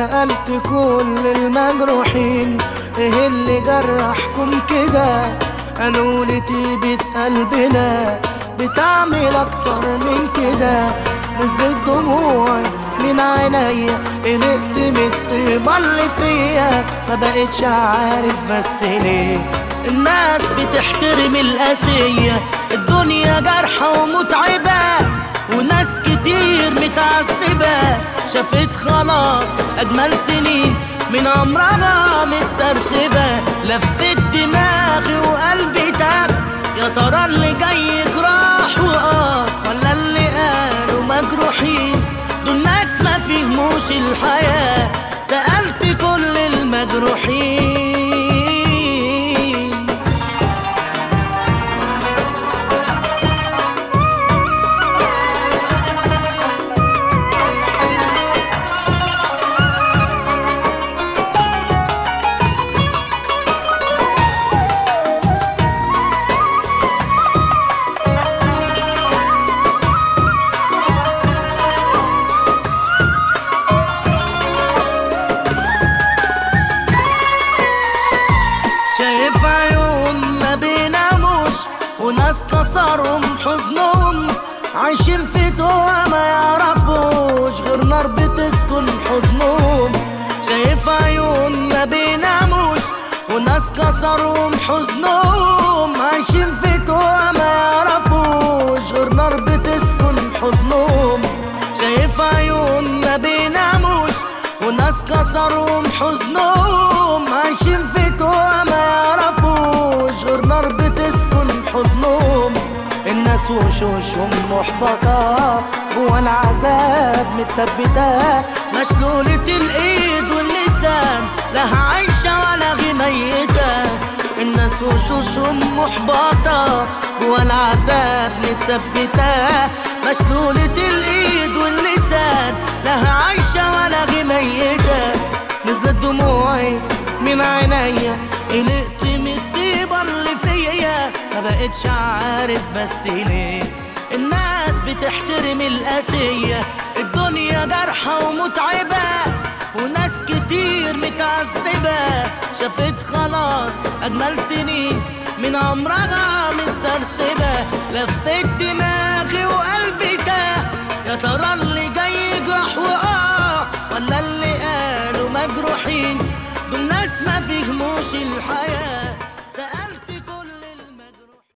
سألت كل المجروحين ايه اللي جرحكم كده قالوا لي طيبة قلبنا بتعمل اكتر من كده نزلت دموعي من عينيا قلقت من الطيبة اللي فيا ما بقتش عارف بس ليه الناس بتحترم القاسية الدنيا جارحة ومتعبة وناس كتير متعذبة شافت خلاص أجمل سنين من عمرها متسرسبة لفت دماغي وقلبي تاب يا ترى اللي جاي جراح وقار ولا اللي قالوا مجروحين دول ناس ما فهموش الحياة سألت كل المجروحين شايف عيون ما بيناموش وناس كسرهم حزنهم عايشين في توه ما يعرفوش غير نار بتسكن حضنهم شايف عيون ما بيناموش وناس كسرهم حزنهم عايشين في توه ما يعرفوش غير نار بتسكن حضنهم شايف عيون ما بيناموش وناس كسرهم حزنهم عايشين في توه ما يعرفوش غير نار بتسكن حضنهم الناس وشوشهم محبطة جوا العذاب متثبتة مشلولة الإيد واللسان لا عايشة ولا غي ميتة الناس وشوشهم محبطة جوا العذاب متثبتة مشلولة الإيد واللسان لا عايشة ولا غي ميتة نزلت دموعي من عينيا قلقت من الطيبة اللي فيا ما بقتش عارف بس ليه الناس بتحترم القاسية الدنيا جارحة ومتعبة وناس كتير متعذبة شافت خلاص أجمل سنين من عمرها متسرسبة لفت دماغي وقلبي تاه يا ترى اللي جاي يجرح وآه ولا اللي